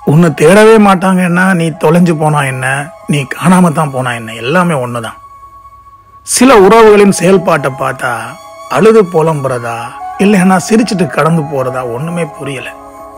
உன்னை தேடவே மாட்டாங்கன்னா நீ தொலைஞ்சு போனா என்ன நீ காணாம தான் போனா என்ன எல்லாமே ஒண்ணுதான் சில உறவுகளின் செயல்பாட்டை பார்த்தா அழுது புலம்புறதா இல்லைன்னா சிரிச்சிட்டு கடந்து போறதா ஒண்ணுமே புரியல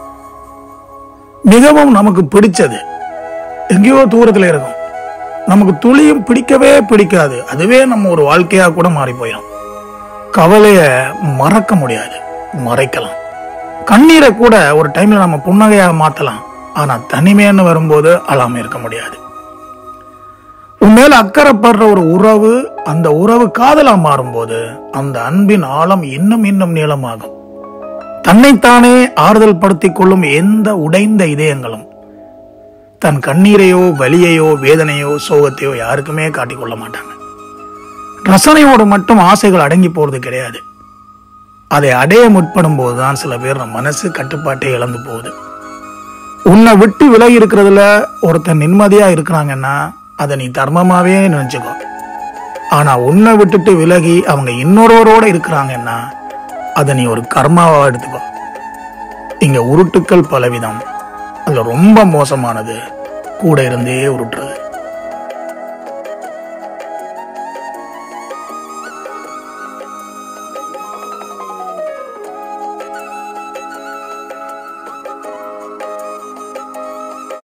மிகவும் நமக்கு பிடிச்சது எங்கேயோ தூரத்துல இருக்கும் நமக்கு துளியும் பிடிக்கவே பிடிக்காது அதுவே நம்ம ஒரு வாழ்க்கையா கூட மாறி போயிடும் கவலைய மறக்க முடியாது மறைக்கலாம் கண்ணீரை கூட ஒரு டைம்ல நம்ம புன்னகையா மாத்தலாம் ஆனா தனிமைன்னு வரும்போது அழாம இருக்க முடியாது உன் மேல அக்கறைப்படுற ஒரு உறவு அந்த உறவு காதலா மாறும்போது அந்த அன்பின் ஆழம் இன்னும் இன்னும் நீளமாகும் தன்னைத்தானே ஆறுதல் படுத்திக் கொள்ளும் எந்த உடைந்த இதயங்களும் தன் கண்ணீரையோ வலியையோ வேதனையோ சோகத்தையோ யாருக்குமே காட்டிக்கொள்ள மாட்டாங்க ரசனையோடு மட்டும் ஆசைகள் அடங்கி போறது கிடையாது அதை அடைய முற்படும் போதுதான் சில பேர் நம்ம மனசு கட்டுப்பாட்டை இழந்து போகுது உன்னை விட்டு விலகி இருக்கிறதுல ஒருத்தன் நிம்மதியா இருக்கிறாங்கன்னா அதை நீ தர்மமாவே நினைச்சுக்கோ ஆனா உன்னை விட்டுட்டு விலகி அவங்க இன்னொருவரோட இருக்கிறாங்கன்னா அதை நீ ஒரு கர்மாவா எடுத்துக்கோ இங்க உருட்டுக்கள் பலவிதம் அதுல ரொம்ப மோசமானது கூட இருந்தே உருட்டுறது